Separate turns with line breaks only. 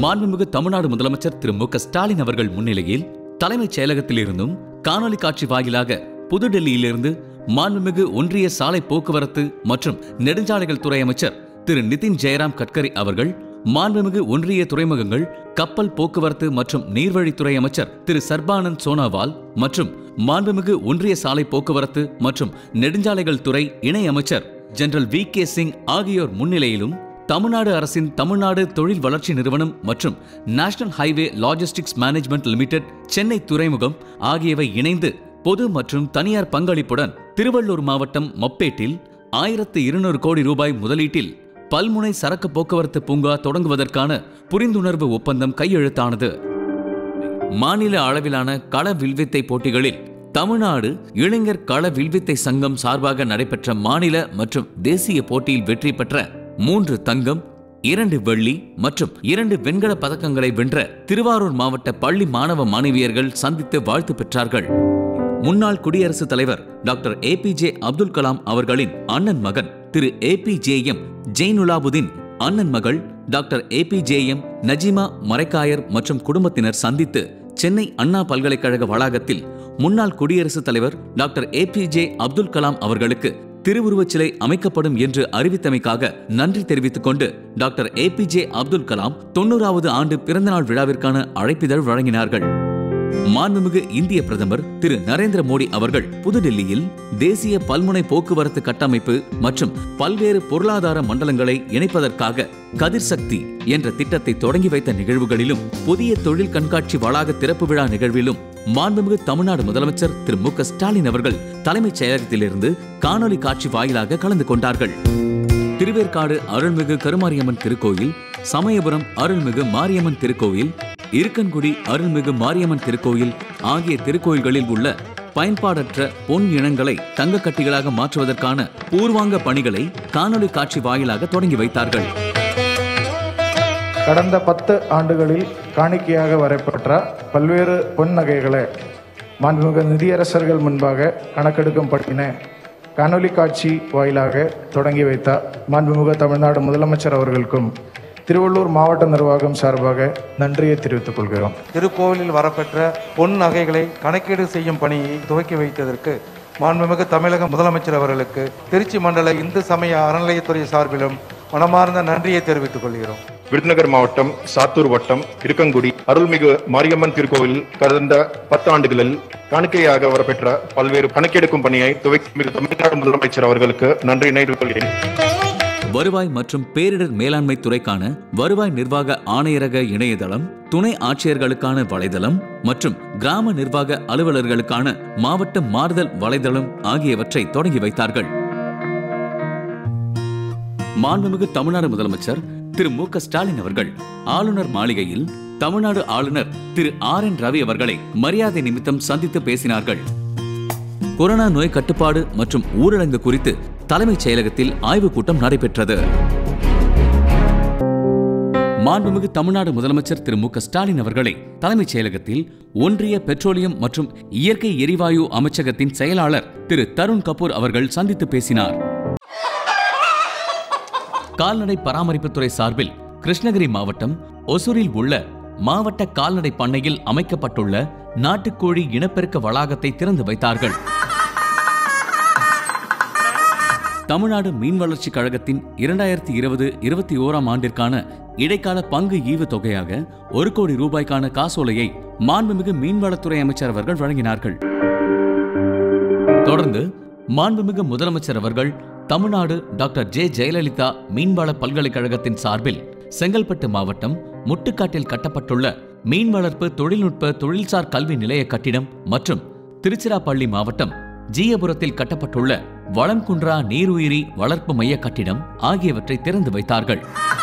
மாண்புமிகு தமிழ்நாடு முதலமைச்சர் திரு மு க ஸ்டாலின் அவர்கள் முன்னிலையில் தலைமைச் செயலகத்திலிருந்தும் காணொலி காட்சி வாயிலாக புதுடெல்லியிலிருந்து மாண்புமிகு ஒன்றிய சாலை போக்குவரத்து மற்றும் நெடுஞ்சாலைகள் துறை அமைச்சர் திரு நிதின் ஜெயராம் கட்கரி அவர்கள் மாண்புமிகு ஒன்றிய துறைமுகங்கள் கப்பல் போக்குவரத்து மற்றும் நீர்வழித்துறை அமைச்சர் திரு சர்பானந்த் சோனாவால் மற்றும் மாண்புமிகு ஒன்றிய சாலை போக்குவரத்து மற்றும் நெடுஞ்சாலைகள் துறை இணை அமைச்சர் ஜெனரல் வி கே சிங் ஆகியோர் முன்னிலையிலும் தமிழ்நாடு அரசின் தமிழ்நாடு தொழில் வளர்ச்சி நிறுவனம் மற்றும் national highway logistics management limited Chennai துறைமுகம் ஆகியவை இணைந்து பொது மற்றும் தனியார் பங்களிப்புடன் திருவள்ளூர் மாவட்டம் மப்பேட்டில் ஆயிரத்து இருநூறு கோடி ரூபாய் முதலீட்டில் பல்முனை சரக்கு போக்குவரத்து பூங்கா தொடங்குவதற்கான புரிந்துணர்வு ஒப்பந்தம் கையெழுத்தானது மாநில அளவிலான கள வில்வித்தை போட்டிகளில் தமிழ்நாடு இளைஞர் கள வில்வித்தை சங்கம் சார்பாக நடைபெற்ற மாநில மற்றும் தேசிய போட்டியில் வெற்றி பெற்ற மூன்று தங்கம் இரண்டு வெள்ளி மற்றும் இரண்டு வெண்கல பதக்கங்களை வென்ற திருவாரூர் மாவட்ட பள்ளி மாணவ மாணவியர்கள் சந்தித்து வாழ்த்து பெற்றார்கள் முன்னாள் குடியரசுத் தலைவர் டாக்டர் ஏபிஜே அப்துல் கலாம் அவர்களின் அண்ணன் மகன் திரு ஏபிஜேஎம் ஜெயினுலாபுதீன் அண்ணன் மகள் டாக்டர் ஏபிஜேஎம் நஜிமா மரைக்காயர் மற்றும் குடும்பத்தினர் சந்தித்து சென்னை அண்ணா பல்கலைக்கழக வளாகத்தில் முன்னாள் குடியரசுத் தலைவர் டாக்டர் ஏபிஜே அப்துல் கலாம் அவர்களுக்கு திருவுருவச் சிலை அமைக்கப்படும் என்று அறிவித்தமைக்காக நன்றி தெரிவித்துக் கொண்டு டாக்டர் ஏபிஜே அப்துல் கலாம் தொண்ணூறாவது ஆண்டு பிறந்தநாள் விழாவிற்கான அழைப்பிதழ் வழங்கினார்கள் மாண்புமிகு இந்திய பிரதமர் திரு நரேந்திர மோடி அவர்கள் புதுடெல்லியில் தேசிய பல்முனை போக்குவரத்து கட்டமைப்பு மற்றும் பல்வேறு பொருளாதார மண்டலங்களை இணைப்பதற்காக கதிர் சக்தி என்ற திட்டத்தை தொடங்கி வைத்த நிகழ்வுகளிலும் புதிய தொழில் கண்காட்சி வளாக திறப்பு விழா நிகழ்விலும் மாண்புமிகு தமிழ்நாடு முதலமைச்சர் திரு மு க ஸ்டாலின் அவர்கள் தலைமைச் செயலகத்திலிருந்து காணொலி காட்சி வாயிலாக கலந்து கொண்டார்கள் திருவேற்காடு அருள்மிகு கருமாரியம்மன் திருக்கோயில் சமயபுரம் அருள்மிகு மாரியம்மன் திருக்கோயில் இருக்கன்குடி அருள்மிகு மாரியம்மன் திருக்கோயில் ஆகிய திருக்கோயில்களில் உள்ள பயன்பாடற்ற பொன் இனங்களை தங்கக் கட்டிகளாக மாற்றுவதற்கான பூர்வாங்க பணிகளை காணொலி காட்சி வாயிலாக தொடங்கி வைத்தார்கள்
கடந்த பத்து ஆண்டுகளில் காணிக்கையாக வரப்பெற்ற பல்வேறு பொன் நகைகளை மாண்புமிகு நிதியரசர்கள் முன்பாக கணக்கெடுக்கும் பட்டின காணொலி காட்சி வாயிலாக தொடங்கி வைத்த மாண்புமிகு தமிழ்நாடு முதலமைச்சர் அவர்களுக்கும் திருவள்ளூர் மாவட்ட நிர்வாகம் சார்பாக நன்றியை தெரிவித்துக் கொள்கிறோம்
திருக்கோவிலில் வரப்பெற்ற பொன் நகைகளை கணக்கீடு செய்யும் பணியை துவக்கி வைத்ததற்கு மாண்புமிகு தமிழக முதலமைச்சர் அவர்களுக்கு திருச்சி மண்டல இந்து சமய அறநிலையத்துறை சார்பிலும் மனமார்ந்த நன்றியை தெரிவித்துக் கொள்கிறோம்
விருதுநகர் மாவட்டம் சாத்தூர் வட்டம் இருக்கங்குடி அருள்மிகு மாரியம்மன் திருக்கோவில் கடந்த பத்து ஆண்டுகளில் காணிக்கையாக வரப்பெற்ற பல்வேறு கணக்கெடுக்கும் பணியை துவக்கி தமிழ்நாடு முதலமைச்சர் அவர்களுக்கு நன்றியினை கொள்கிறேன்
வருவாய் மற்றும் பேரிடர் மேலாண்மை துறைக்கான வருவாய் நிர்வாக ஆணையரக இணையதளம் துணை ஆட்சியர்களுக்கான வலைதளம் மற்றும் கிராம நிர்வாக அலுவலர்களுக்கான மாவட்ட மாறுதல் வலைதளம் ஆகியவற்றை தொடங்கி வைத்தார்கள் மாண்புமிகு தமிழ்நாடு முதலமைச்சர் திரு மு க ஸ்டாலின் அவர்கள் ஆளுநர் மாளிகையில் தமிழ்நாடு ஆளுநர் திரு ஆர் என் ரவி அவர்களை மரியாதை நிமித்தம் சந்தித்து பேசினார்கள் கொரோனா நோய் கட்டுப்பாடு மற்றும் ஊரடங்கு குறித்து தலைமைச் செயலகத்தில் ஆய்வுக் கூட்டம் நடைபெற்றது மாண்புமிகு தமிழ்நாடு முதலமைச்சர் திரு மு க ஸ்டாலின் அவர்களை தலைமைச் செயலகத்தில் ஒன்றிய பெட்ரோலியம் மற்றும் இயற்கை எரிவாயு அமைச்சகத்தின் செயலாளர் திரு தருண் கபூர் அவர்கள் சந்தித்து பேசினார் கால்நடை பராமரிப்புத்துறை சார்பில் கிருஷ்ணகிரி மாவட்டம் ஒசூரில் உள்ள மாவட்ட கால்நடை பண்ணையில் அமைக்கப்பட்டுள்ள நாட்டுக்கோழி இனப்பெருக்க வளாகத்தை திறந்து வைத்தார்கள் தமிழ்நாடு மீன் வளர்ச்சி கழகத்தின் இரண்டாயிரத்தி இருபது இருபத்தி ஓராம் ஆண்டிற்கான இடைக்கால பங்கு ஈவு தொகையாக ஒரு கோடி ரூபாய்க்கான காசோலையை மாண்புமிகு மீன்வளத்துறை அமைச்சர் அவர்கள் வழங்கினார்கள் தொடர்ந்து மாண்புமிகு முதலமைச்சர் அவர்கள் தமிழ்நாடு டாக்டர் ஜே ஜெயலலிதா மீன்வள பல்கலைக்கழகத்தின் சார்பில் செங்கல்பட்டு மாவட்டம் முட்டுக்காட்டில் கட்டப்பட்டுள்ள மீன் வளர்ப்பு தொழில்நுட்ப தொழில்சார் கல்வி நிலைய கட்டிடம் மற்றும் திருச்சிராப்பள்ளி மாவட்டம் ஜீயபுரத்தில் கட்டப்பட்டுள்ள வளம்குன்றா நீருயிரி வளர்ப்பு மைய கட்டிடம் ஆகியவற்றை திறந்து வைத்தார்கள்